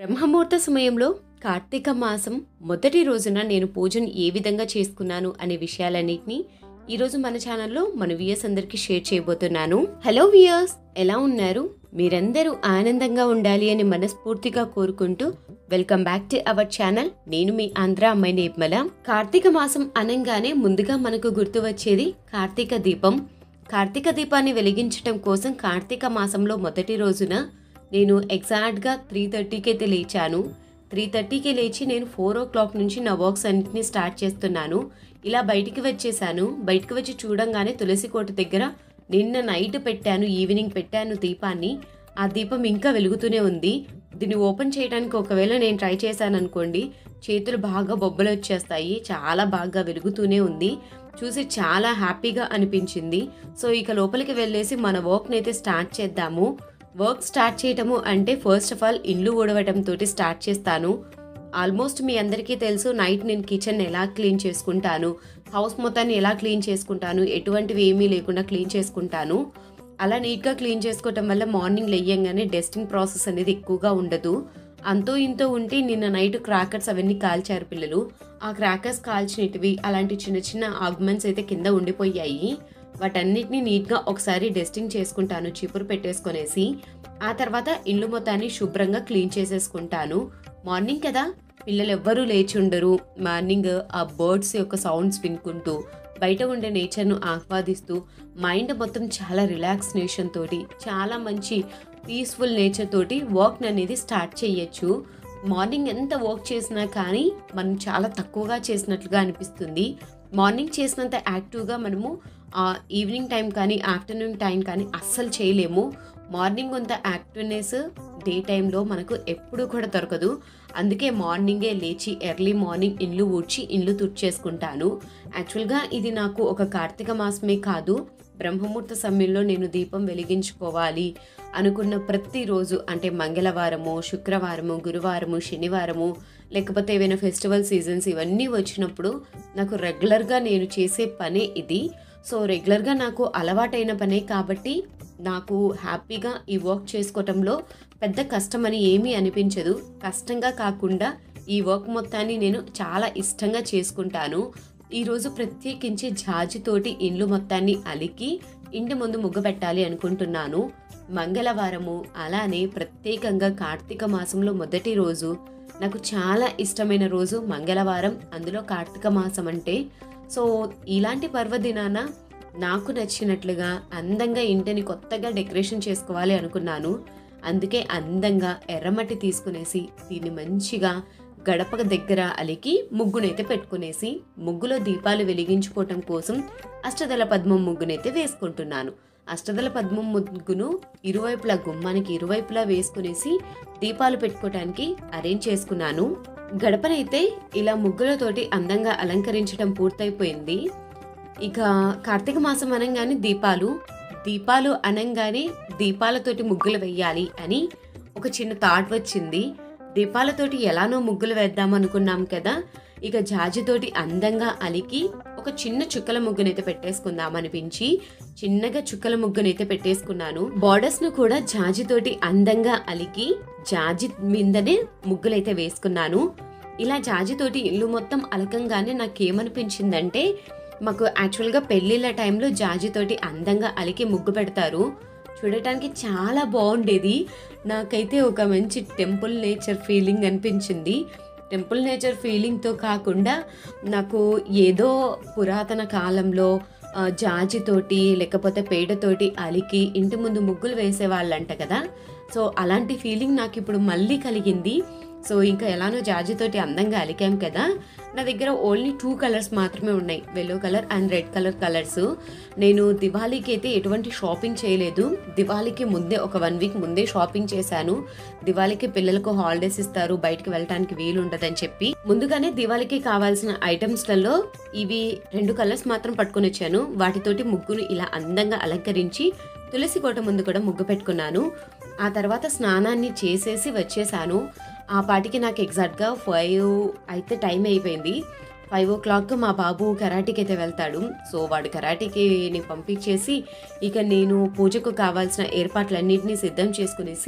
బ్రహ్మముహూర్త సమయంలో కార్తీక మాసం మొదటి రోజున నేను పూజను ఏ విధంగా చేసుకున్నాను అనే విషయాలన్నింటినీ ఈరోజు మన ఛానల్లో మన వియర్స్ అందరికీ షేర్ చేయబోతున్నాను హలో వియర్స్ ఎలా ఉన్నారు మీరందరూ ఆనందంగా ఉండాలి అని మనస్ఫూర్తిగా కోరుకుంటూ welcome back to our channel నేను మీ ఆంధ్ర అమ్మాయి నిర్మల కార్తీక మాసం అనంగానే ముందుగా మనకు గుర్తు వచ్చేది కార్తీక దీపం కార్తీక దీపాన్ని వెలిగించటం కోసం కార్తీక మాసంలో మొదటి రోజున నేను ఎగ్జాక్ట్గా త్రీ థర్టీకి అయితే లేచాను త్రీ థర్టీకి లేచి నేను ఫోర్ ఓ క్లాక్ నుంచి నా వర్క్స్ అన్నింటినీ స్టార్ట్ చేస్తున్నాను ఇలా బయటికి వచ్చేసాను బయటికి వచ్చి చూడంగానే తులసి కోట దగ్గర నిన్న నైట్ పెట్టాను ఈవినింగ్ పెట్టాను దీపాన్ని ఆ దీపం ఇంకా వెలుగుతూనే ఉంది దీన్ని ఓపెన్ చేయడానికి ఒకవేళ నేను ట్రై చేశాను అనుకోండి చేతులు బాగా బొబ్బలు వచ్చేస్తాయి చాలా బాగా వెలుగుతూనే ఉంది చూసి చాలా హ్యాపీగా అనిపించింది సో ఇక లోపలికి వెళ్ళేసి మన వర్క్ని అయితే స్టార్ట్ చేద్దాము వర్క్ స్టార్ట్ చేయటము అంటే ఫస్ట్ ఆఫ్ ఆల్ ఇల్లు ఊడవటం తోటి స్టార్ట్ చేస్తాను ఆల్మోస్ట్ మీ అందరికీ తెలుసు నైట్ నేను కిచెన్ ఎలా క్లీన్ చేసుకుంటాను హౌస్ మొత్తాన్ని ఎలా క్లీన్ చేసుకుంటాను ఎటువంటివి ఏమీ లేకుండా క్లీన్ చేసుకుంటాను అలా నీట్గా క్లీన్ చేసుకోవటం వల్ల మార్నింగ్ లేయంగానే డస్టింగ్ ప్రాసెస్ అనేది ఎక్కువగా ఉండదు అంతో ఇంతో ఉంటే నిన్న నైట్ క్రాకర్స్ అవన్నీ కాల్చారు పిల్లలు ఆ క్రాకర్స్ కాల్చినటివి అలాంటి చిన్న చిన్న ఆగ్మెంట్స్ అయితే కింద ఉండిపోయాయి వాటన్నిటిని నీట్గా ఒకసారి డస్టింగ్ చేసుకుంటాను చీపురు పెట్టేసుకొనేసి ఆ తర్వాత ఇల్లు మొత్తాన్ని శుభ్రంగా క్లీన్ చేసేసుకుంటాను మార్నింగ్ కదా పిల్లలు ఎవ్వరూ లేచి ఉండరు మార్నింగ్ ఆ బర్డ్స్ యొక్క సౌండ్స్ వినుకుంటూ బయట ఉండే నేచర్ను ఆస్వాదిస్తూ మైండ్ మొత్తం చాలా రిలాక్సినేషన్ తోటి చాలా మంచి పీస్ఫుల్ నేచర్ తోటి వర్క్ అనేది స్టార్ట్ చేయొచ్చు మార్నింగ్ ఎంత వర్క్ చేసినా కానీ మనం చాలా తక్కువగా చేసినట్లుగా అనిపిస్తుంది మార్నింగ్ చేసినంత యాక్టివ్గా మనము ఈవినింగ్ టైం కానీ ఆఫ్టర్నూన్ టైం కానీ అస్సలు చేయలేము మార్నింగ్ కొంత యాక్టివ్నెస్ డే టైంలో మనకు ఎప్పుడూ కూడా దొరకదు అందుకే మార్నింగే లేచి ఎర్లీ మార్నింగ్ ఇండ్లు ఊడ్చి ఇండ్లు తుడిచేసుకుంటాను యాక్చువల్గా ఇది నాకు ఒక కార్తీక మాసమే కాదు బ్రహ్మముహూర్త సమయంలో నేను దీపం వెలిగించుకోవాలి అనుకున్న ప్రతిరోజు అంటే మంగళవారము శుక్రవారము గురువారము శనివారము లేకపోతే ఏవైనా ఫెస్టివల్ సీజన్స్ ఇవన్నీ వచ్చినప్పుడు నాకు రెగ్యులర్గా నేను చేసే పనే ఇది సో రెగ్యులర్గా నాకు అలవాటైన పనే కాబట్టి నాకు హ్యాపీగా ఈ వర్క్ చేసుకోవటంలో పెద్ద కష్టం అని ఏమీ అనిపించదు కష్టంగా కాకుండా ఈ వర్క్ మొత్తాన్ని నేను చాలా ఇష్టంగా చేసుకుంటాను ఈరోజు ప్రత్యేకించి జాజితోటి ఇండ్లు మొత్తాన్ని అలికి ఇంటి ముందు ముగ్గు పెట్టాలి అనుకుంటున్నాను మంగళవారము అలానే ప్రత్యేకంగా కార్తీక మాసంలో మొదటి రోజు నాకు చాలా ఇష్టమైన రోజు మంగళవారం అందులో కార్తీక మాసం అంటే సో ఇలాంటి పర్వదినాన నాకు నచ్చినట్లుగా అందంగా ఇంటిని కొత్తగా డెకరేషన్ చేసుకోవాలి అనుకున్నాను అందుకే అందంగా ఎర్రమట్టి తీసుకునేసి దీన్ని మంచిగా గడప దగ్గర అలికి ముగ్గునైతే పెట్టుకునేసి ముగ్గులో దీపాలు వెలిగించుకోవటం కోసం అష్టదళ పద్మం ముగ్గునైతే వేసుకుంటున్నాను అష్టదళ పద్మం ముగ్గును ఇరువైపులా గుమ్మానికి ఇరువైపులా వేసుకునేసి దీపాలు పెట్టుకోవటానికి అరేంజ్ చేసుకున్నాను గడపనైతే ఇలా ముగ్గులతోటి అందంగా అలంకరించడం పూర్తయిపోయింది ఇక కార్తీక మాసం అనగానే దీపాలు దీపాలు అనంగానే దీపాలతోటి ముగ్గులు వెయ్యాలి అని ఒక చిన్న థాట్ వచ్చింది దీపాలతోటి ఎలానో ముగ్గులు వేద్దాం అనుకున్నాం కదా ఇక జాజితోటి అందంగా అలికి ఒక చిన్న చుక్కల ముగ్గునైతే పెట్టేసుకుందాం అనిపించి చిన్నగా చుక్కల ముగ్గునైతే పెట్టేసుకున్నాను బార్డర్స్ ను కూడా జాజితోటి అందంగా అలికి జాజి మీదనే ముగ్గులైతే వేసుకున్నాను ఇలా జాజితోటి ఇల్లు మొత్తం అలకంగానే నాకేమనిపించిందంటే మాకు యాక్చువల్గా పెళ్ళిళ్ళ టైంలో జాజితోటి అందంగా అలికి ముగ్గు పెడతారు చూడటానికి చాలా బాగుండేది నాకైతే ఒక మంచి టెంపుల్ నేచర్ ఫీలింగ్ అనిపించింది టెంపుల్ నేచర్ ఫీలింగ్తో కాకుండా నాకు ఏదో పురాతన కాలంలో ఆ, జాజితోటి లేకపోతే పేడతోటి అలికి ఇంటి ముందు ముగ్గులు వేసేవాళ్ళంట కదా సో అలాంటి ఫీలింగ్ నాకు ఇప్పుడు మళ్ళీ కలిగింది సో ఇంకా ఎలానో జాజితోటి అందంగా అలికాం కదా నా దగ్గర ఓన్లీ టూ కలర్స్ మాత్రమే ఉన్నాయి yellow colour and red colour colours నేను దివాళీకి అయితే ఎటువంటి షాపింగ్ చేయలేదు దివాళీకి ముందే ఒక వన్ వీక్ ముందే షాపింగ్ చేశాను దివాళీకి పిల్లలకు హాలిడేస్ ఇస్తారు బయటకు వెళ్ళటానికి వీలు ఉండదని చెప్పి ముందుగానే దివాళీకి కావాల్సిన ఐటమ్స్లలో ఇవి రెండు కలర్స్ మాత్రం పట్టుకొని వచ్చాను వాటితోటి ముగ్గును ఇలా అందంగా అలంకరించి తులసి కోట ముందు కూడా ముగ్గు పెట్టుకున్నాను ఆ తర్వాత స్నానాన్ని చేసేసి వచ్చేసాను ఆ పాటికి నాకు ఎగ్జాక్ట్గా ఫైవ్ అయితే టైం అయిపోయింది ఫైవ్ ఓ క్లాక్ మా బాబు కరాటీకి అయితే వెళ్తాడు సో వాడు కరాటీకి పంపించేసి ఇక నేను పూజకు కావాల్సిన ఏర్పాట్లన్నింటినీ సిద్ధం చేసుకునేసి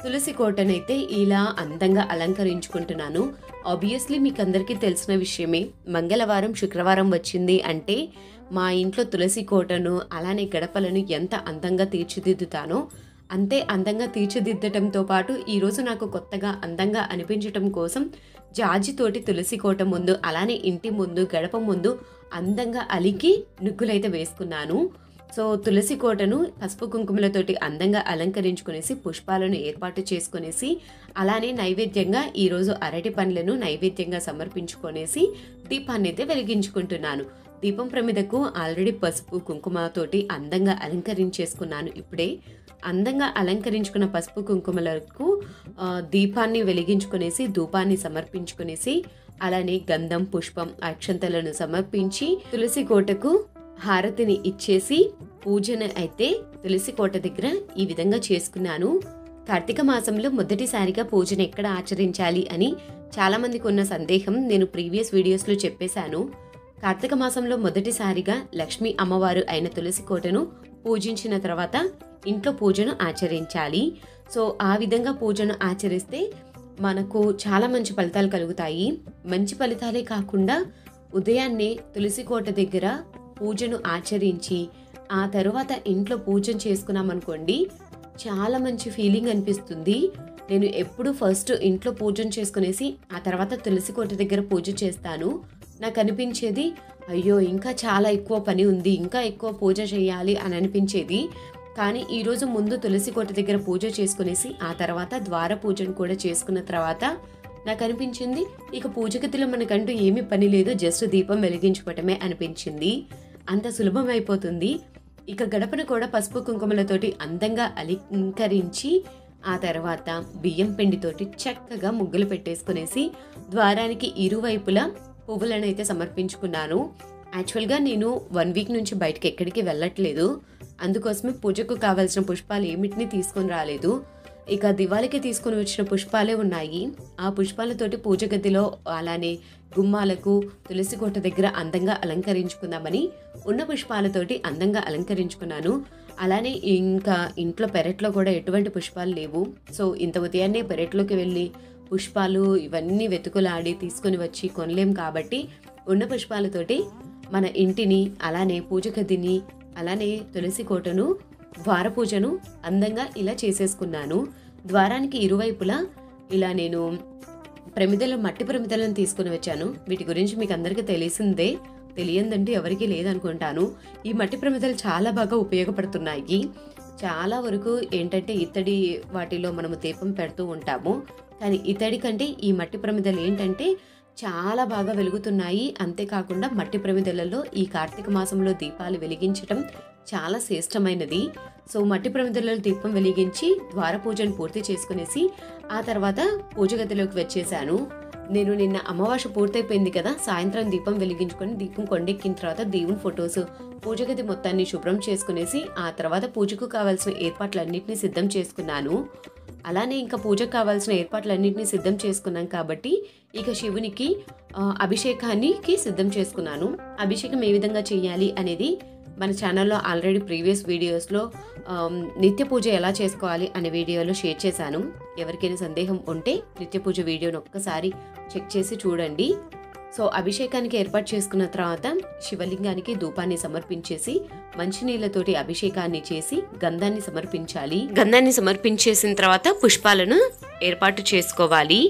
తులసి కోటనైతే ఇలా అందంగా అలంకరించుకుంటున్నాను ఆబ్వియస్లీ మీకు అందరికీ తెలిసిన విషయమే మంగళవారం శుక్రవారం వచ్చింది అంటే మా ఇంట్లో తులసి కోటను అలానే గడపలను ఎంత అందంగా తీర్చిదిద్దుతానో అంతే అందంగా తీర్చిదిద్దటంతో పాటు ఈరోజు నాకు కొత్తగా అందంగా అనిపించటం కోసం జాజితోటి తులసి కోట ముందు అలానే ఇంటి ముందు గడప ముందు అందంగా అలికి నుగ్గులైతే వేసుకున్నాను సో తులసి కోటను పసుపు కుంకుమలతోటి అందంగా అలంకరించుకునేసి పుష్పాలను ఏర్పాటు చేసుకునేసి అలానే నైవేద్యంగా ఈరోజు అరటి పండ్లను నైవేద్యంగా సమర్పించుకొనేసి దీపాన్ని అయితే వెలిగించుకుంటున్నాను దీపం ప్రమిదకు ఆల్రెడీ పసుపు కుంకుమతోటి అందంగా అలంకరించేసుకున్నాను ఇప్పుడే అందంగా అలంకరించుకున్న పసుపు కుంకుమలకు ఆ, దీపాన్ని వెలిగించుకునేసి ధూపాన్ని సమర్పించుకునేసి అలానే గంధం పుష్పం అక్షంతలను సమర్పించి తులసి కోటకు హారతిని ఇచ్చేసి పూజను అయితే తులసి కోట దగ్గర ఈ విధంగా చేసుకున్నాను కార్తీక మాసంలో మొదటిసారిగా పూజను ఎక్కడ ఆచరించాలి అని చాలా మందికి ఉన్న సందేహం నేను ప్రీవియస్ వీడియోస్లో చెప్పేశాను కార్తీక మాసంలో మొదటిసారిగా లక్ష్మీ అమ్మవారు అయిన తులసి కోటను పూజించిన తర్వాత ఇంట్లో పూజను ఆచరించాలి సో ఆ విధంగా పూజను ఆచరిస్తే మనకు చాలా మంచి ఫలితాలు కలుగుతాయి మంచి ఫలితాలే కాకుండా ఉదయాన్నే తులసి కోట దగ్గర పూజను ఆచరించి ఆ తర్వాత ఇంట్లో పూజను చేసుకున్నామనుకోండి చాలా మంచి ఫీలింగ్ అనిపిస్తుంది నేను ఎప్పుడు ఫస్ట్ ఇంట్లో పూజను చేసుకునేసి ఆ తర్వాత తులసి కోట దగ్గర పూజ చేస్తాను నాకు అనిపించేది అయ్యో ఇంకా చాలా ఎక్కువ పని ఉంది ఇంకా ఎక్కువ పూజ చేయాలి అని అనిపించేది కానీ ఈరోజు ముందు తులసి కోట దగ్గర పూజ చేసుకునేసి ఆ తర్వాత ద్వార పూజను కూడా చేసుకున్న తర్వాత నాకు అనిపించింది ఇక పూజ గదిలో మనకంటూ ఏమీ పని లేదు జస్ట్ దీపం వెలిగించుకోవటమే అనిపించింది అంత సులభం అయిపోతుంది ఇక గడపను కూడా పసుపు కుంకుమలతోటి అందంగా అలంకరించి ఆ తర్వాత బియ్యం పిండితోటి చక్కగా ముగ్గులు పెట్టేసుకునేసి ద్వారానికి ఇరువైపులా పువ్వులను అయితే సమర్పించుకున్నాను యాక్చువల్గా నేను వన్ వీక్ నుంచి బయటకి ఎక్కడికి వెళ్ళట్లేదు అందుకోసమే పూజకు కావాల్సిన పుష్పాలు ఏమిటిని తీసుకొని రాలేదు ఇక దివాళికి తీసుకొని వచ్చిన పుష్పాలే ఉన్నాయి ఆ పుష్పాలతోటి పూజ గదిలో అలానే గుమ్మాలకు తులసి కోట దగ్గర అందంగా అలంకరించుకుందామని ఉన్న పుష్పాలతోటి అందంగా అలంకరించుకున్నాను అలానే ఇంకా ఇంట్లో పెరట్లో కూడా ఎటువంటి పుష్పాలు లేవు సో ఇంత ఉదయాన్నే పెరట్లోకి వెళ్ళి పుష్పాలు ఇవన్నీ వెతుకులాడి తీసుకొని వచ్చి కొనలేం కాబట్టి ఉన్న పుష్పాలతోటి మన ఇంటిని అలానే పూజ గదిని అలానే తులసి కోటను ద్వార పూజను అందంగా ఇలా చేసేసుకున్నాను ద్వారానికి ఇరువైపులా ఇలా నేను ప్రమిదలు మట్టి ప్రమిదలను తీసుకుని వచ్చాను వీటి గురించి మీకు అందరికీ తెలిసిందే తెలియందంటే ఎవరికీ లేదనుకుంటాను ఈ మట్టి ప్రమిదలు చాలా బాగా ఉపయోగపడుతున్నాయి చాలా వరకు ఏంటంటే ఇత్తడి వాటిలో మనము దీపం పెడుతూ ఉంటాము కానీ ఇత్తడి కంటే ఈ మట్టి ప్రమిదలు ఏంటంటే చాలా బాగా వెలుగుతున్నాయి అంతేకాకుండా మట్టి ప్రమిదలలో ఈ కార్తీక మాసంలో దీపాలు వెలిగించటం చాలా శ్రేష్టమైనది సో మట్టి ప్రమిదలలో దీపం వెలిగించి ద్వార పూజను పూర్తి చేసుకునేసి ఆ తర్వాత పూజ గదిలోకి వచ్చేసాను నేను నిన్న అమావాస పూర్తయిపోయింది కదా సాయంత్రం దీపం వెలిగించుకొని దీపం కొండెక్కిన తర్వాత దేవుని ఫొటోస్ పూజ గది మొత్తాన్ని శుభ్రం చేసుకునేసి ఆ తర్వాత పూజకు కావాల్సిన ఏర్పాట్లన్నింటినీ సిద్ధం చేసుకున్నాను అలానే ఇంకా పూజకు కావాల్సిన ఏర్పాట్లన్నింటినీ సిద్ధం చేసుకున్నాం కాబట్టి ఇక శివునికి ఆ, అభిషేకానికి సిద్ధం చేసుకున్నాను అభిషేకం ఏ విధంగా చేయాలి అనేది మన ఛానల్లో ఆల్రెడీ ప్రీవియస్ వీడియోస్లో ఆమ్, నిత్య పూజ ఎలా చేసుకోవాలి అనే వీడియోలో షేర్ చేశాను ఎవరికైనా సందేహం ఉంటే నిత్య పూజ వీడియోని ఒక్కసారి చెక్ చేసి చూడండి సో అభిషేకానికి ఏర్పాటు చేసుకున్న తర్వాత శివలింగానికి ధూపాన్ని సమర్పించేసి మంచినీళ్ళతోటి అభిషేకాన్ని చేసి గంధాన్ని సమర్పించాలి గంధాన్ని సమర్పించేసిన తర్వాత పుష్పాలను ఏర్పాటు చేసుకోవాలి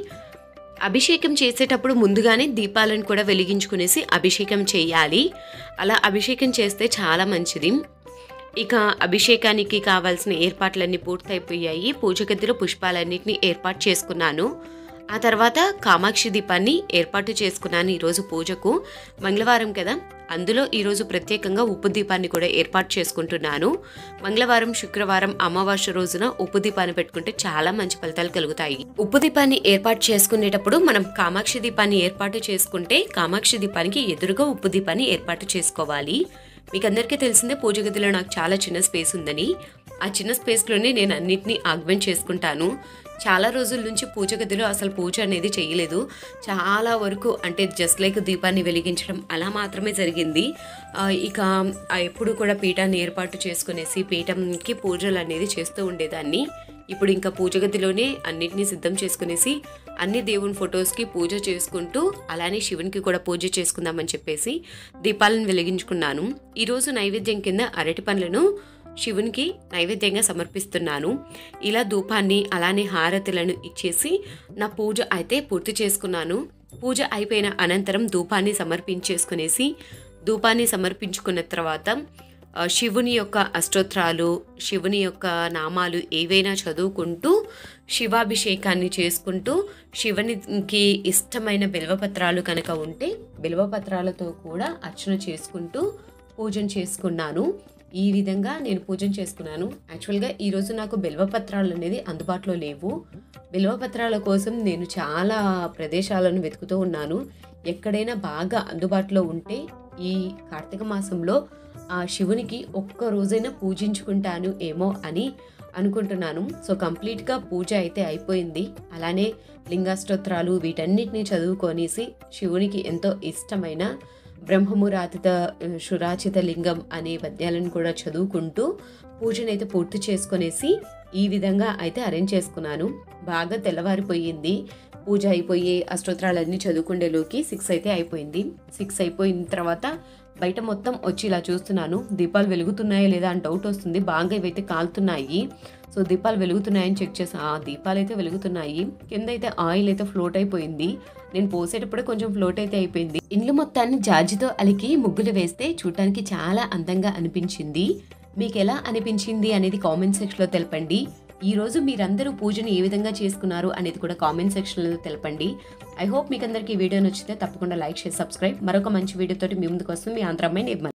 అభిషేకం చేసేటప్పుడు ముందుగానే దీపాలను కూడా వెలిగించుకునేసి అభిషేకం చేయాలి అలా అభిషేకం చేస్తే చాలా మంచిది ఇక అభిషేకానికి కావాల్సిన ఏర్పాట్లన్నీ పూర్తయిపోయాయి పూజ గదిలో పుష్పాలన్నింటినీ ఏర్పాటు చేసుకున్నాను ఆ తర్వాత కామాక్షి దీపాన్ని ఏర్పాటు చేసుకున్నాను ఈరోజు పూజకు మంగళవారం కదా అందులో ఈరోజు ప్రత్యేకంగా ఉప్పు దీపాన్ని కూడా ఏర్పాటు చేసుకుంటున్నాను మంగళవారం శుక్రవారం అమావాస్య రోజున ఉప్పు దీపాన్ని పెట్టుకుంటే చాలా మంచి ఫలితాలు కలుగుతాయి ఉప్పు దీపాన్ని ఏర్పాటు చేసుకునేటప్పుడు మనం కామాక్షి దీపాన్ని ఏర్పాటు చేసుకుంటే కామాక్షి దీపానికి ఎదురుగా ఉప్పు దీపాన్ని ఏర్పాటు చేసుకోవాలి మీకు అందరికీ తెలిసిందే పూజ గదిలో నాకు చాలా చిన్న స్పేస్ ఉందని ఆ చిన్న స్పేస్లోనే నేను అన్నిటినీ ఆగ్మెంట్ చేసుకుంటాను చాలా రోజుల నుంచి పూజ గదిలో అసలు పూజ అనేది చేయలేదు చాలా వరకు అంటే జస్ట్ లైక్ దీపాన్ని వెలిగించడం అలా మాత్రమే జరిగింది ఆ, ఇక ఆ ఎప్పుడు కూడా పీఠాన్ని ఏర్పాటు చేసుకునేసి పీఠంకి పూజలు అనేది చేస్తూ ఉండేదాన్ని ఇప్పుడు ఇంకా పూజ గదిలోనే అన్నిటినీ సిద్ధం చేసుకునేసి అన్ని దేవుని ఫొటోస్కి పూజ చేసుకుంటూ అలానే శివునికి కూడా పూజ చేసుకుందామని చెప్పేసి దీపాలను వెలిగించుకున్నాను ఈరోజు నైవేద్యం కింద అరటి పండ్లను శివునికి నైవేద్యంగా సమర్పిస్తున్నాను ఇలా ధూపాన్ని అలానే హారతులను ఇచ్చేసి నా పూజ అయితే పూర్తి చేసుకున్నాను పూజ అయిపోయిన అనంతరం ధూపాన్ని సమర్పించేసుకునేసి ధూపాన్ని సమర్పించుకున్న తర్వాత ఆ, శివుని యొక్క అష్టోత్రాలు శివుని యొక్క నామాలు ఏవైనా చదువుకుంటూ శివాభిషేకాన్ని చేసుకుంటూ శివునికి ఇష్టమైన బిల్వపత్రాలు కనుక ఉంటే బిల్వపత్రాలతో కూడా అర్చన చేసుకుంటూ పూజన చేసుకున్నాను ఈ విధంగా నేను పూజన చేసుకున్నాను యాక్చువల్గా ఈరోజు నాకు బిల్వపత్రాలు అనేది అందుబాటులో లేవు బిల్వపత్రాల కోసం నేను చాలా ప్రదేశాలను వెతుకుతూ ఉన్నాను ఎక్కడైనా బాగా అందుబాటులో ఉంటే ఈ కార్తీక మాసంలో ఆ శివునికి ఒక్క రోజైనా పూజించుకుంటాను ఏమో అని అనుకుంటున్నాను సో కంప్లీట్గా పూజ అయితే అయిపోయింది అలానే లింగాష్టోత్రాలు వీటన్నిటిని చదువుకొనేసి శివునికి ఎంతో ఇష్టమైన బ్రహ్మమురాతిత శురాచిత లింగం అనే పద్యాలను కూడా చదువుకుంటూ పూజనైతే పూర్తి చేసుకొనేసి ఈ విధంగా అయితే అరేంజ్ చేసుకున్నాను బాగా తెల్లవారిపోయింది పూజ అయిపోయి అష్టోత్రాలన్నీ చదువుకుండేలోకి సిక్స్ అయితే అయిపోయింది సిక్స్ అయిపోయిన తర్వాత బయట మొత్తం వచ్చి ఇలా చూస్తున్నాను దీపాలు వెలుగుతున్నాయా లేదా అని డౌట్ వస్తుంది బాగా ఇవైతే కాలుతున్నాయి సో దీపాలు వెలుగుతున్నాయని చెక్ చేసా ఆ దీపాలు అయితే వెలుగుతున్నాయి కింద అయితే ఆయిల్ అయితే ఫ్లోట్ అయిపోయింది నేను పోసేటప్పుడే కొంచెం ఫ్లోట్ అయితే అయిపోయింది ఇండ్లు మొత్తాన్ని జాజితో అలికి ముగ్గులు వేస్తే చూడటానికి చాలా అందంగా అనిపించింది మీకు ఎలా అనిపించింది అనేది కామెంట్ సెక్షన్లో తెలపండి ఈ రోజు మీరందరూ పూజను ఏ విధంగా చేసుకున్నారు అనేది కూడా కామెంట్ సెక్షన్లో తెలపండి ఐ హోప్ మీకు అందరికీ ఈ వీడియో నచ్చితే తప్పకుండా లైక్ చేసి సబ్స్క్రైబ్ మరొక మంచి వీడియోతోటి మీ ముందుకు వస్తుంది మీ ఆంధ్రమ్మాయి నిర్మల్